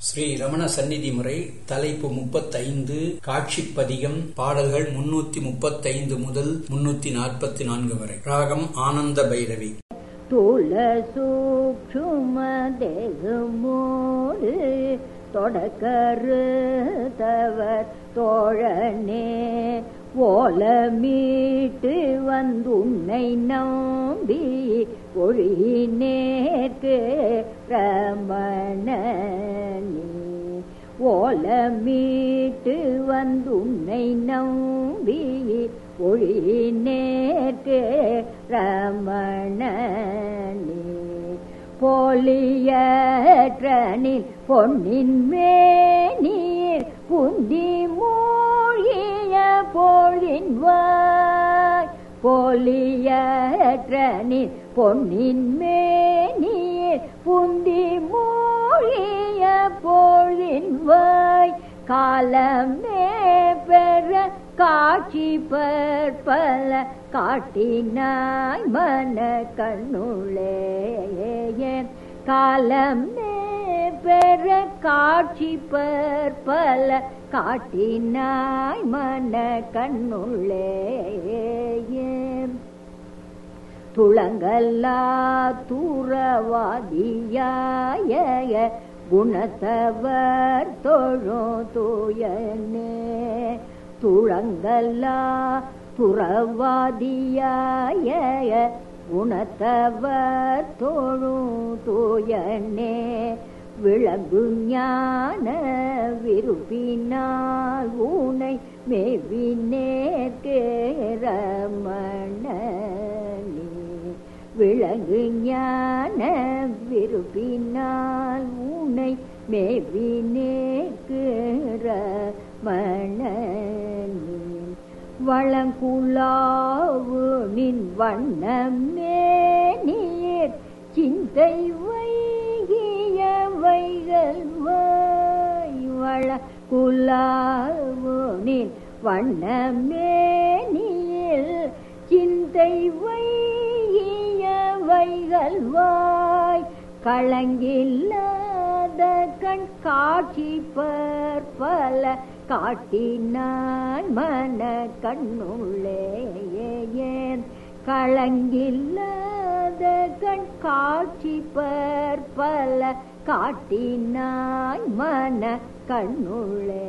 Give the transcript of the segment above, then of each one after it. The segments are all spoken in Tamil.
ஸ்ரீ ரமண சந்நிதி முறை தலைப்பு முப்பத்தைந்து காட்சிப் பதிகம் பாடல்கள் முன்னூத்தி முப்பத்தைந்து முதல் முன்னூத்தி நாற்பத்தி நான்கு வரை ராகம் ஆனந்த பைரவி தூள சூக்ஷும தேகமோடு தொடக்கருத்தவர் தோழனே ஓல மீட்டு வந்துன்னை நம்பி ஒழினேற்கு ரமணனே ஓல மீட்டு வந்துன்னை நம்பி ஒழினேற்கு ரமணனே போலியற்றனில் பொன்னின் மேனீர் குந்தி மூழ்கிய பொழின் வாய் போலியற்றனில் பொன்னின் மேனீர் புந்தி மூழ்கிய பொழின் வாய் காலமே பெற காட்சி பற்பல காட்டினாய் மன கண்ணுளே காலமே பெற காட்சி பற்பல காட்டினாய் மன கண்ணுளே துளங்கல்லா தூரவாதியாய குணத்தவர் தொழோ தூயனே துளங்கல்லா துறவாதியாய குணத்தவர் தோழும் தூயனே விளங்கு ஞான விருப்பினால் ஊனை மேவினேரமணனே விளங்கு ஞான விருப்பினால் ஊனை மேவினேக்கிற மணனே வளங்குலாவு நின் வண்ணமே நீர் சிந்தை வைகிய வைகள் வாய் வளங்குலாவு நின் வண்ணமே நீர் சிந்தை வைகிய வைகள் வாய் களங்கில்லாத கண் காட்சி பற்பல காட்டினான் மன கண்ணுள்ளே களங்கில்லாத கண் காட்சி பற்பல காட்டினாய் மன கண்ணுள்ளே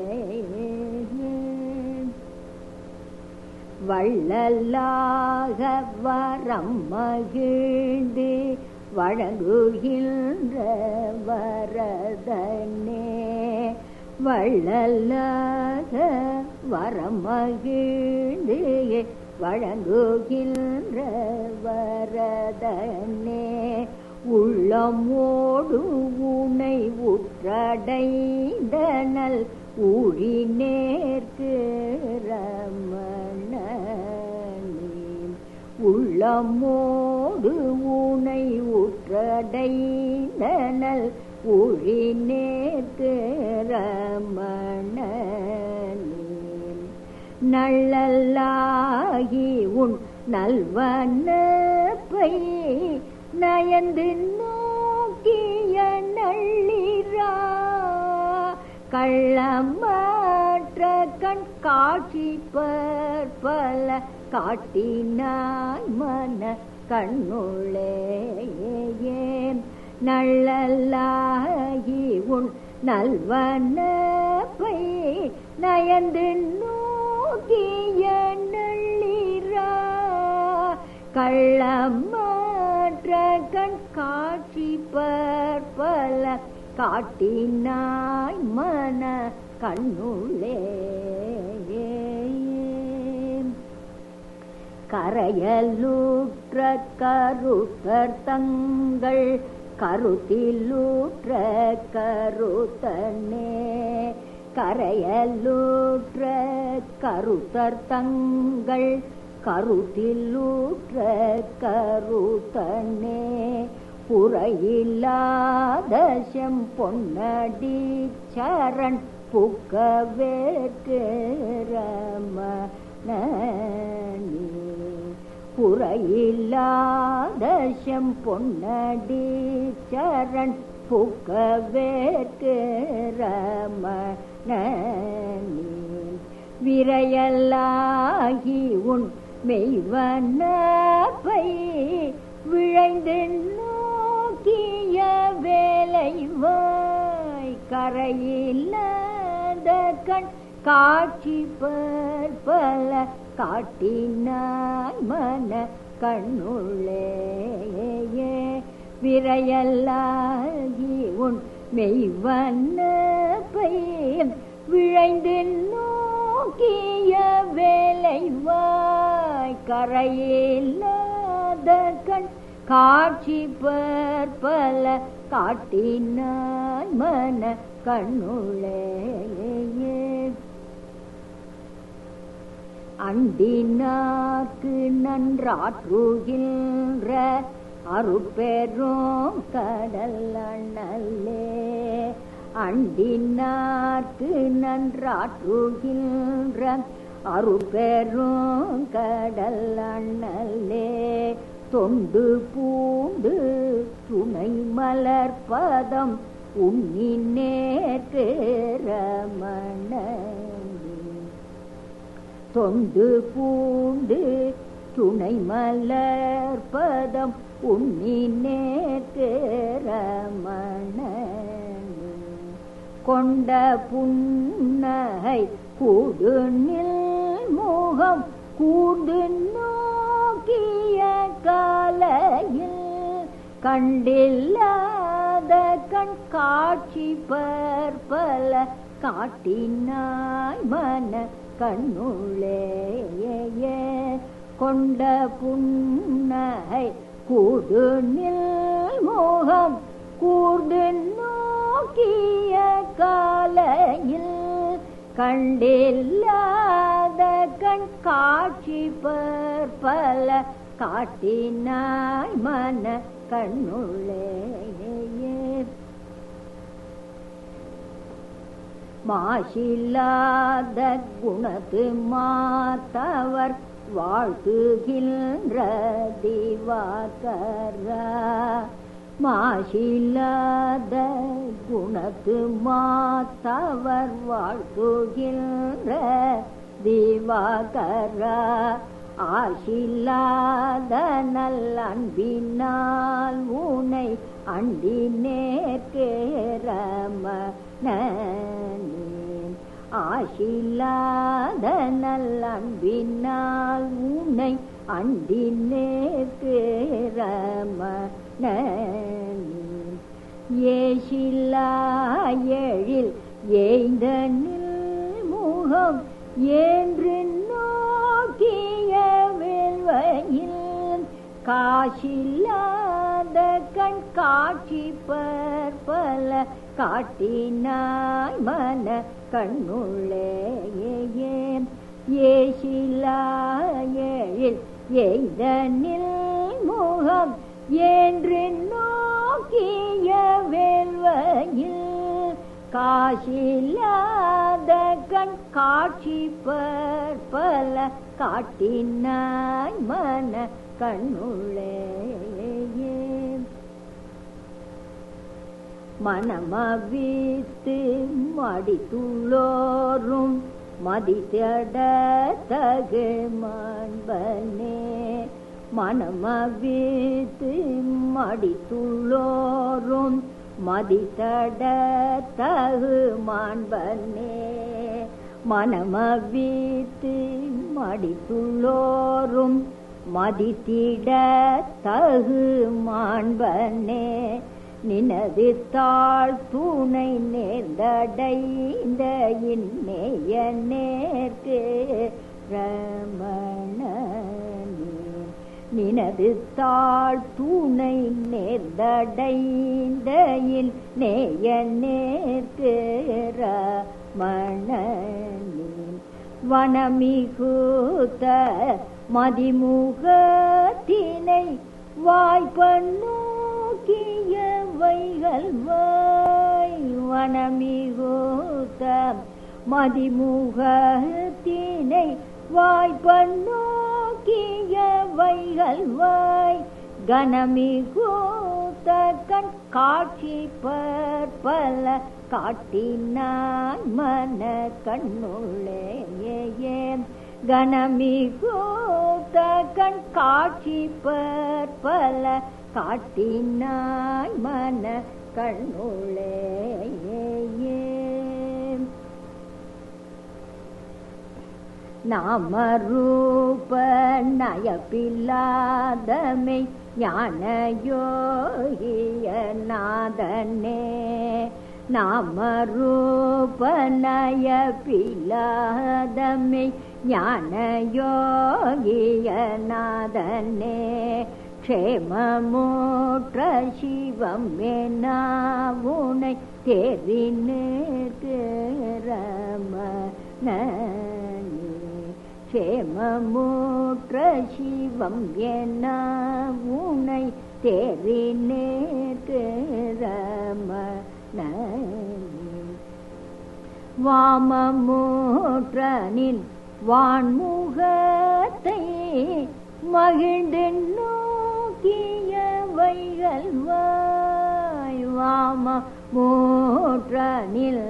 வள்ளலாக வரம் மகிழ்ந்து வழங்குகின்ற வரதனே வள்ளலாக வரமகிழ்ந்து வழங்குகின்ற வரதனே உள்ளமோடு உனை உற்றடைந்தனல் ஊழி நேர்க்கு ரமணனே உள்ளமோடு உனை உற்றடைந்தனல் ஊழி நேர்க்கு ரமணனே நள்ளல்லாகி உன் நல்வனப்பை நயந்து நோக்கிய நள்ளிரா கள்ளமாற்ற கண் காட்சி பற்பல காட்டினாய் மன கண்ணுளே நள்ளல்லாகி உன் நல்வனப்பை நயந்து நோக்கிய நள்ளிரா கள்ளமாற்ற கண் காட்சி பற்பல காட்டினாய் மன கண்ணுளே கரையலூற்ற கருத்தர் தங்கள் கருத்திலூற்ற கருத்தனே கரையலூற்ற கருத்தர் தங்கள் கருத்திலூற்ற கருத்தனே புறையில்லாத செம்பொன்னடி சரண் புக்க வேற்று ரமணனே குறையில்லாத செம்பொன்னடி சரண் புக்க வேற்கிற விரையல்லாகி உன் மெய்வனப்பை விழைந்து நோக்கிய வேலைவாய் கரையில்லாத கண் காட்சி பற்பல காட்டினாய் மன கண்ணுள்ளே விரையல்லாகி உன் மெய்வனப்பை விழைந்து நோக்கிய வேலைவாய் கரையில்லாத கண் காட்சி பற்பல காட்டினாய் மன கண்ணுள்ளே அண்டினாக்கு நன்றாற்றுகின்ற அருப்பெரும் கடல் அண்ணல்லே அண்டினாக்கு நன்றாற்றுகின்ற அருப்பெரும் கடல் அண்ணல்லே தொண்டு பூண்டு துணை மலர்பதம் உன்னி நேர்க்கு ரமண தொண்டு பூண்டு துணை மலர்பதம் உன்னி நேர்க்கு ரமண கொண்ட புன்னகை கூடு நில் முகம் கூர்ந்து நோக்கிய காலையில் கண்டில்லாத கண் காட்சி பற்பல காட்டினாய் மன கண்ணுள்ளே கொண்ட புன்னகை கூடு நில் முகம் கூர்ந்து நோக்கிய காலையில் கண்டில்லாத கண் காட்சி பற்பல காட்டினாய் மன கண்ணுள்ளே மாசில்லாத குணத்து மாத்தவர் வாழ்த்துகின்ற திவாகரா மாசில்லாத குணத்து மாத்தவர் வாழ்த்துகின்ற திவாகரா ஆசில்லாத நல் அன்பினால் உனை அண்டி நேர்கேரமன ஆசில்லாத நல் அன்பினால் உனை அண்டி நேர்கேரமன ஏசில்லா எழில் ஏய்ந்த நில் முகம் என்று நோக்கிய வேல்வையில் காசில்லாத கண் காட்சி பற்பல காட்டினாய் மன கண்ணுள்ளே ஏசிலா எழில் எய்த நில் முகம் என்று நோக்கிய வேல்வையில் காசில்லாத கண் காட்சி பற்பல காட்டினாய் மன கண்ணுள்ளே மனமவித்து மடித்துள்ளோரும் மதித்தட தகு மாண்பனே மனமவித்து மடித்துள்ளோரும் மதித்தட தகு மாண்பனே மனமவித்து மடித்துள்ளோரும் மதித்திட தகு மாண்பனே நினது தாழ் துணை நேர்ந்தடைந்த இன்னேய நேர்க்கு ரமணனே நினது தாழ் துணை நேர்ந்தடைந்த நேய நேர்க்கு ரமணனே வனமிகுத்த மதிமுகத்தினை வாய்ப்பண்ணோக்கிய வைகள் வாய் வனமிகுத்த மதிமுகத்தினை வாய்ப்பண்ணோக்கிய வைகள் வாய் கனமிகுத்த கண் காட்சி பற்பல காட்டினாய் மன கண்ணுள்ளே கணமிகூத்த கண் காட்சி பற்பல காட்டினாய் மன கண்ணுள்ளே நாமரூப நயப்பில்லாதமை ஞானயோகிய நாதனே நாமரூப நயப்பில்லாதமை ஞானயோகிய நாதனே க்ஷேமமூற்ற சிவம் என்னாவுனை தெரிநிற்கிறம க்ஷேமமூற்ற சிவம் என உனை தெரிநிற்கிறம வாமமூற்றனின் வான்முகத்தை மகிழ்ந்து நோக்கிய வைகல்வாய் வாம மூற்றனில்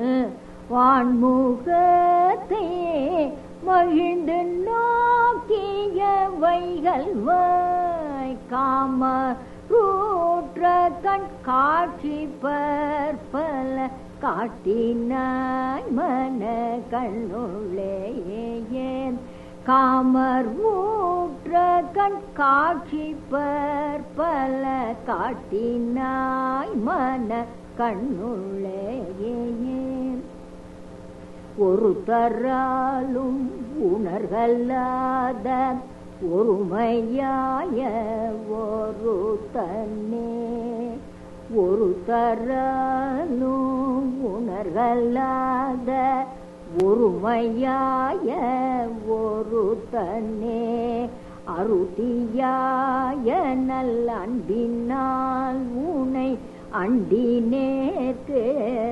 வான்முகத்தை மகிழ்ந்து நோக்கிய வைகல்வாய் காம ரூற்ற கண் காட்சி பற்பல காட்டினாய் மன கண்ணுள்ளே காமர் ஊற்ற கண் காட்சி பற்பல காட்டினாய் மன கண்ணுள்ளே ஒரு தராலும் உணர்கல்லாத ஒருமையாய ஒரு தன்னே ஒரு தராலும் உணர்கல்லாத ஒருமையாய ஒரு தன்னே அருதியாய நல்ல அன்பினால் உனை அண்டினேற்கு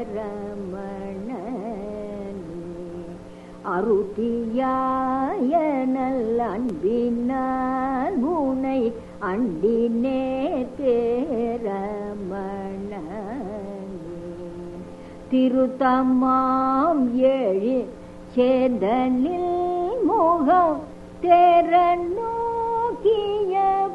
அருதியாய நல்ல அன்பினால் உனை அண்டினேற்கு திருத்தமாம் ஏழு சேதனில் முகம் தேர நோக்கிய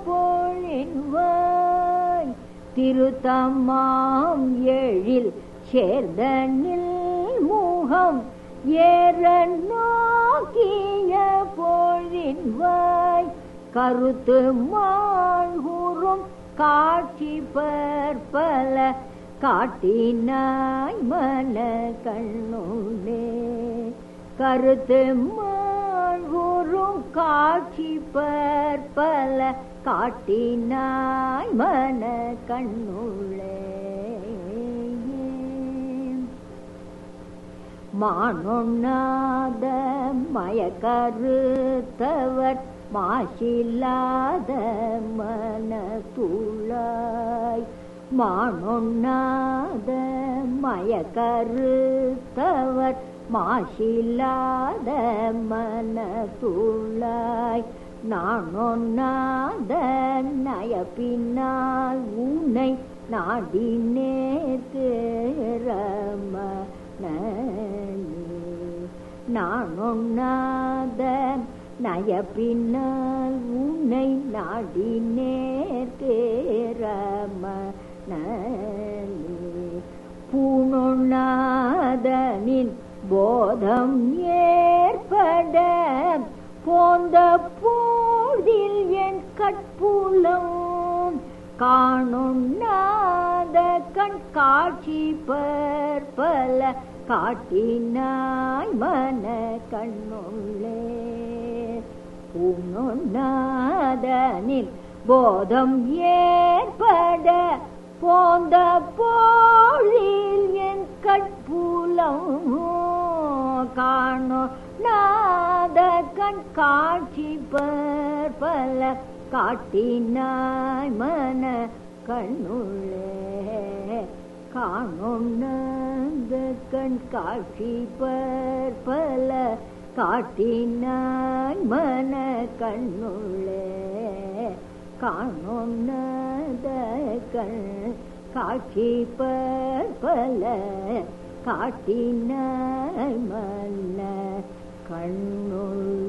பொழின்வாய் திருத்தமாம் ஏழில் சேர்தனில் முகம் ஏற நோக்கிய பொழின்வாய் கருத்து மாழ்கூறும் காட்சி பற்பல காட்டினாய் மன கண்ணுள்ளே கருத்து மாழ்கூறும் காட்சி பற்பல காட்டினாய் மன கண்ணுள்ளே மானொண்ணாத மயக்கருத்தவர் மாசில்லாத மனத்துளாய் மானொண்ணாத மயக்கருத்தவர் மாசில்லாத மனத்துளாய் நானொண்ணாத நயப்பினால் உன்னை நாடி நேர்த்திரம நானொண்ணாத நயப்பினால் உன்னை நாடி நேர்த்திரம பூணொண்ணாதனின் போதம் ஏற்பட போந்த போதில் என் கட்புலம் காணொண்ணாத கண் காட்சி பற்பல காட்டினாய் மன கண்ணுள்ளே பூணொண்ணாதனில் போதம் ஏற்பட போந்த போழில் என் கட்புலம் காணோ நாத கண் காட்சி பற்பல காட்டினாய் மன கண்ணுள்ளே காணும் நாத கண் காட்சி பற்பல காட்டினாய் மன கண்ணுள்ளே காணும் நாத கண் காட்சி பற்பல காட்டினாய் மன்ன கண்ணுள்ளே